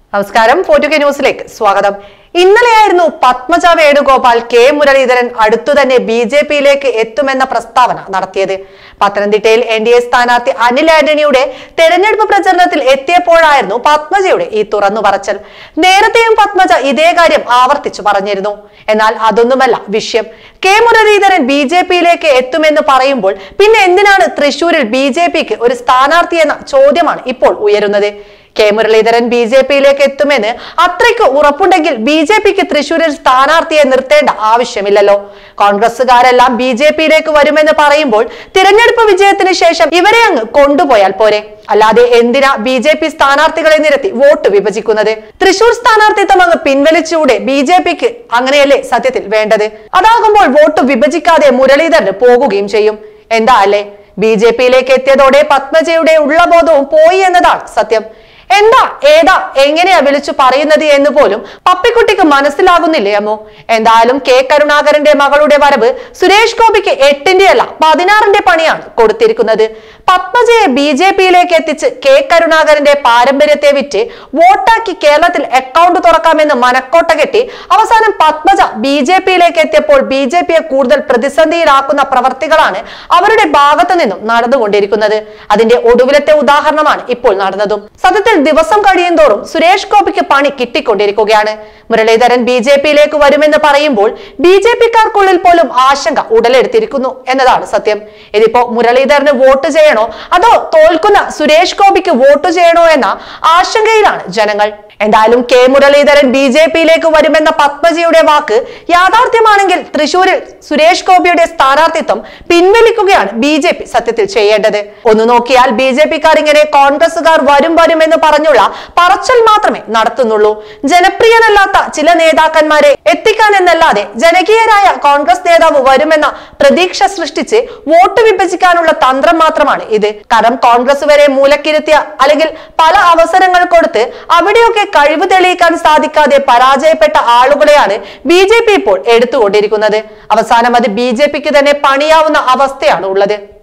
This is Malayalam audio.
നമസ്കാരം ഫോർട്ടുകെ ന്യൂസിലേക്ക് സ്വാഗതം ഇന്നലെയായിരുന്നു പത്മജ വേണുഗോപാൽ കെ മുരളീധരൻ അടുത്തു തന്നെ ബി ജെ പിയിലേക്ക് എത്തുമെന്ന പ്രസ്താവന നടത്തിയത് പത്തനംതിട്ടയിൽ എൻ ഡി എ സ്ഥാനാർത്ഥി അനിൽ ആന്റണിയുടെ തെരഞ്ഞെടുപ്പ് പ്രചരണത്തിൽ എത്തിയപ്പോഴായിരുന്നു പത്മജയുടെ ഈ തുറന്നു പറച്ചൽ നേരത്തെയും പത്മജ ഇതേ കാര്യം ആവർത്തിച്ചു പറഞ്ഞിരുന്നു എന്നാൽ അതൊന്നുമല്ല വിഷയം കെ മുരളീധരൻ ബി ജെ പിയിലേക്ക് എത്തുമെന്ന് പറയുമ്പോൾ പിന്നെ എന്തിനാണ് തൃശൂരിൽ ബി ജെ പിക്ക് ഒരു സ്ഥാനാർത്ഥി എന്ന ചോദ്യമാണ് ഇപ്പോൾ ഉയരുന്നത് കെ മുരളീധരൻ ബി ജെ പിയിലേക്ക് എത്തുമെന്ന് അത്രയ്ക്ക് ഉറപ്പുണ്ടെങ്കിൽ ബി ജെ പിക്ക് തൃശൂരിൽ സ്ഥാനാർത്ഥിയെ നിർത്തേണ്ട ആവശ്യമില്ലല്ലോ കോൺഗ്രസുകാരെല്ലാം ബി ജെ പിയിലേക്ക് വരുമെന്ന് പറയുമ്പോൾ തിരഞ്ഞെടുപ്പ് വിജയത്തിന് ശേഷം ഇവരെ അങ്ങ് കൊണ്ടുപോയാൽ പോരെ അല്ലാതെ എന്തിനാ ബി ജെ പി സ്ഥാനാർത്ഥികളെ നിരത്തി വോട്ട് വിഭജിക്കുന്നത് തൃശൂർ സ്ഥാനാർത്ഥിത്വം അങ്ങ് പിൻവലിച്ചുകൂടെ ബി ജെ പിക്ക് അങ്ങനെയല്ലേ സത്യത്തിൽ വേണ്ടത് അതാകുമ്പോൾ വോട്ട് വിഭജിക്കാതെ മുരളീധരന് പോകുകയും ചെയ്യും എന്താ അല്ലേ ബി ജെ പിയിലേക്ക് എത്തിയതോടെ പത്മജയുടെ ഉള്ളബോധവും പോയി എന്നതാണ് സത്യം എന്താ ഏതാ എങ്ങനെയാ വിളിച്ചു പറയുന്നത് എന്ന് പോലും പപ്പിക്കുട്ടിക്ക് മനസ്സിലാകുന്നില്ലേ അമ്മോ എന്തായാലും കെ കരുണാകരന്റെ മകളുടെ വരവ് സുരേഷ് ഗോപിക്ക് എട്ടിന്റെ അല്ല പതിനാറിന്റെ പണിയാണ് കൊടുത്തിരിക്കുന്നത് പത്മജയെ ബി ജെ പിയിലേക്ക് എത്തിച്ച് കെ കരുണാകരന്റെ പാരമ്പര്യത്തെ വിറ്റ് വോട്ടാക്കി കേരളത്തിൽ അക്കൗണ്ട് തുറക്കാമെന്ന് മനക്കോട്ട കെട്ടി അവസാനം പത്മജ ബി ജെ പിയിലേക്ക് എത്തിയപ്പോൾ ബി ജെ പിയെ കൂടുതൽ പ്രതിസന്ധിയിലാക്കുന്ന പ്രവർത്തികളാണ് അവരുടെ ഭാഗത്തു നിന്നും നടന്നുകൊണ്ടിരിക്കുന്നത് അതിന്റെ ഒടുവിലത്തെ ഉദാഹരണമാണ് ഇപ്പോൾ നടന്നതും സത്യത്തിൽ ദിവസം കഴിയും തോറും സുരേഷ് ഗോപിക്ക് പണി കിട്ടിക്കൊണ്ടിരിക്കുകയാണ് മുരളീധരൻ ബി ജെ പിയിലേക്ക് വരുമെന്ന് പറയുമ്പോൾ ബി ജെ പിക്കാർക്കുള്ളിൽ പോലും ആശങ്ക ഉടലെടുത്തിരിക്കുന്നു എന്നതാണ് സത്യം ഇതിപ്പോ മുരളീധരന് വോട്ട് ചെയ്യണോ അതോ തോൽക്കുന്ന സുരേഷ് ഗോപിക്ക് വോട്ട് ചെയ്യണോ എന്ന ആശങ്കയിലാണ് ജനങ്ങൾ എന്തായാലും കെ മുരളീധരൻ ബി ജെ പിയിലേക്ക് വരുമെന്ന പത്മജിയുടെ വാക്ക് യാഥാർത്ഥ്യമാണെങ്കിൽ തൃശൂരിൽ സുരേഷ് ഗോപിയുടെ സ്ഥാനാർത്ഥിത്വം പിൻവലിക്കുകയാണ് ബി ജെ പി സത്യത്തിൽ ചെയ്യേണ്ടത് ഒന്ന് നോക്കിയാൽ ബി ജെ പിക്കാർ ഇങ്ങനെ കോൺഗ്രസുകാർ വരും വരും എന്ന് പറഞ്ഞുള്ള പറച്ചൽ മാത്രമേ നടത്തുന്നുള്ളൂ ജനപ്രിയനല്ലാത്ത ചില നേതാക്കന്മാരെ എത്തിക്കാൻ എന്നല്ലാതെ ജനകീയരായ കോൺഗ്രസ് നേതാവ് വരുമെന്ന പ്രതീക്ഷ സൃഷ്ടിച്ച് വോട്ട് വിഭജിക്കാനുള്ള തന്ത്രം മാത്രമാണ് ഇത് കാരണം കോൺഗ്രസ് വരെ മൂലക്കിരുത്തിയ അല്ലെങ്കിൽ പല അവസരങ്ങൾ കൊടുത്ത് അവിടെയൊക്കെ കഴിവ് തെളിയിക്കാൻ സാധിക്കാതെ പരാജയപ്പെട്ട ആളുകളെയാണ് ബി ജെ പി ഇപ്പോൾ എടുത്തുകൊണ്ടിരിക്കുന്നത് അവസാനം അത് ബി ജെ പിക്ക് തന്നെ പണിയാവുന്ന അവസ്ഥയാണ് ഉള്ളത്